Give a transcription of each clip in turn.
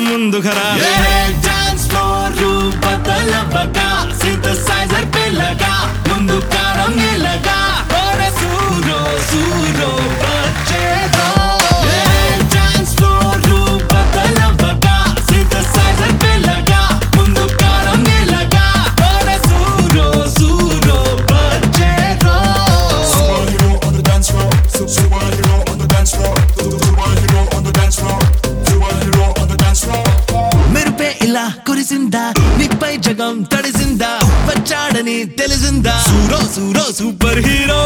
ముందుకరా dance floor బదలవగా synthesizer పిల్లగా ముందు కారం ఎలగా ఒరే సూరో సూరో వచ్చేదో డాన్స్ ఫ్లోర్ బదలవగా సింథసైజర్ పిల్లగా ముందు కారం ఎలగా ఒరే సూరో సూరో వచ్చేదో Superhero on the dance floor. Su- Superhero on the dance floor. Su- Superhero on the dance floor. Superhero on the dance floor. మెరుపే ఇలా కురిసిందా నీపై జగం తడిసిందా వచ్చాడని తెలిసిందా సూరో సూరో సూపర్ హీరో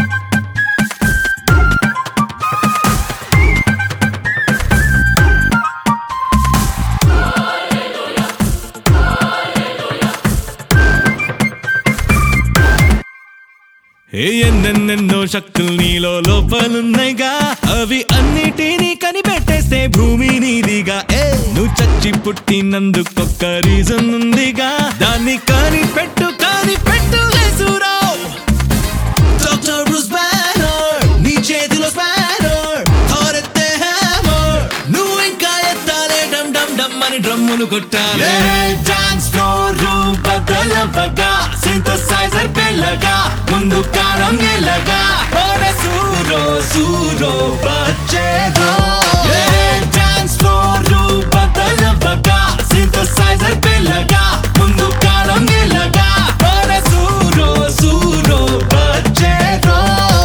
ఏ ఎన్నెన్నెన్నో శక్తులు నీలో లోపలున్నాయిగా అవి అన్నిటినీ కనిపెట్టేస్తే భూమి నీదిగా ఏ నువ్వు చచ్చి పుట్టినందుకొక్క రీజన్ ఉందిగా దాన్ని కనిపెట్టు కనిపెట్టు లేసురావు డాక్టర్ బ్రూస్ బ్యానర్ నీ చేతిలో స్పానర్ థారెత్తే హ్యామర్ నువ్వు ఇంకా ఎత్తాలే డమ్ డమ్ డమ్ అని డ్రమ్మును కొట్టాలి డాన్స్ ఫ్లోర్ బదలవగా సింథసైజర్ పిల్లగా ముందు కారం ఎలగా ఒరే సూరో సూరో వచ్చేదో డాన్స్ ఫ్లోర్ బదలవగా సింథసైజర్ పిల్లగా ముందు కారం ఎలగా ఒరే సూరో సూరో వచ్చేదో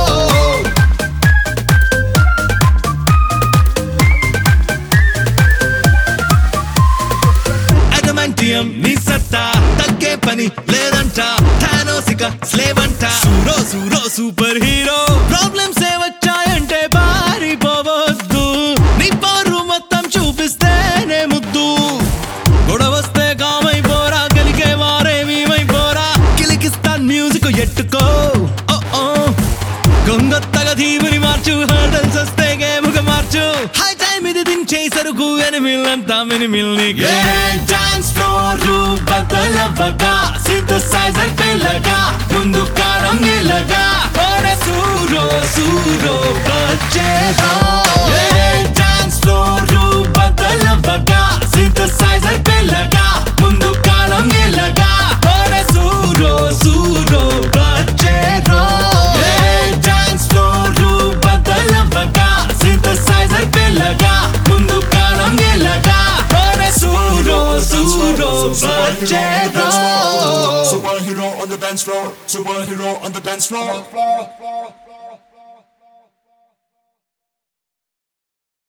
అడమంటియం నీ సత్తా తగ్గే పని లేదంట థానోసిక స్లేవ్ అంట సూరో సూరో సూపర్ హీరో ప్రాబ్లమ్స్ ఏ వచ్చాయంటే పారిపోవద్దు నీ పరు మొత్తం చూపిస్తేనే ముద్దు గొడవస్తే కామైపోరా గెలికే వారేమీమైపోరా కిలికిస్తాన్ మ్యూజిక్ ఎట్టుకో ఓ ఓ గొంగొత్తగా దీవుని మార్చు హర్డల్స్ వస్తే గేముగా మార్చు హై టైం ఇది దించే సరుకు ఎనిమిల్లంతా మినిమిల్ని డాన్స్ ఫ్లోర్ బదలవగా సింథసైజర్ పిల్లగా ముందు కారం ఎలగా ఒరే సూరో సూరో వచ్చేదో డాన్స్ ఫ్లోర్ బదలవగా సింథసైజర్ పిల్లగా ముందు కారం ఎలగా ఒరే సూరో సూరో వచ్చేదో డాన్స్ ఫ్లోర్ బదలవగా సింథసైజర్ పిల్లగా ముందు కాలం ఎలగా ఒరే సూరో సూరో వచ్చేదో Superhero on the dance floor. Superhero on the dance floor.